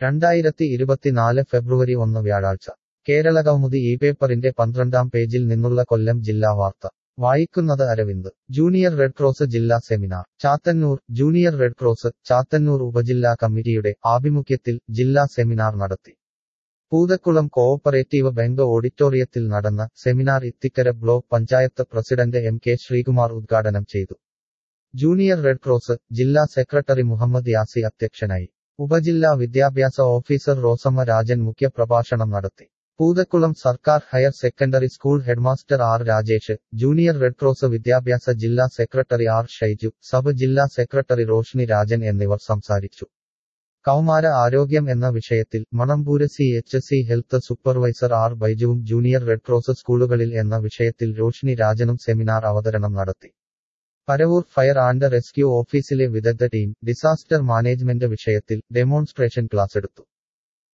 രണ്ടായിരത്തി ഇരുപത്തിനാല് ഫെബ്രുവരി ഒന്ന് വ്യാഴാഴ്ച കേരളകൗമുദി ഈ പേപ്പറിന്റെ പന്ത്രണ്ടാം പേജിൽ നിന്നുള്ള കൊല്ലം ജില്ലാ വാർത്ത വായിക്കുന്നത് അരവിന്ദ് ജൂനിയർ റെഡ് ക്രോസ് ജില്ലാ seminar Chathannoor junior red cross Chathannoor ഉപജില്ലാ കമ്മിറ്റിയുടെ ആഭിമുഖ്യത്തിൽ ജില്ലാ സെമിനാർ നടത്തി പൂതക്കുളം കോഓപ്പറേറ്റീവ് ബാങ്ക് ഓഡിറ്റോറിയത്തിൽ നടന്ന seminar Ithikkara block panchayat president M K Sreekumar ഉദ്ഘാടനം ചെയ്തു ജൂനിയർ റെഡ് ക്രോസ് ജില്ലാ സെക്രട്ടറി മുഹമ്മദ് യാസി അധ്യക്ഷനായി ഉപജില്ലാ വിദ്യാഭ്യാസ ഓഫീസർ റോസമ്മ രാജൻ മുഖ്യപ്രഭാഷണം നടത്തി പൂതക്കുളം സർക്കാർ higher secondary school headmaster R Rajesh junior red cross വിദ്യാഭ്യാസ ജില്ലാ സെക്രട്ടറി ആർ ഷൈജു സബ് ജില്ലാ സെക്രട്ടറി റോഷ്നി രാജൻ എന്നിവർ സംസാരിച്ചു കൗമാര ആരോഗ്യം എന്ന വിഷയത്തിൽ Manamboor C H C health supervisor R ബൈജുവും ജൂനിയർ റെഡ് ക്രോസ് സ്കൂളുകളിൽ എന്ന വിഷയത്തിൽ രോഷ്നി രാജനും സെമിനാർ അവതരണം നടത്തി പരവൂർ ഫയർ ആൻഡ് റെസ്ക്യൂ ഓഫീസിലെ വിദഗ്ധ ടീം ഡിസാസ്റ്റർ മാനേജ്മെന്റ് വിഷയത്തിൽ ഡെമോൺസ്ട്രേഷൻ ക്ലാസ് എടുത്തു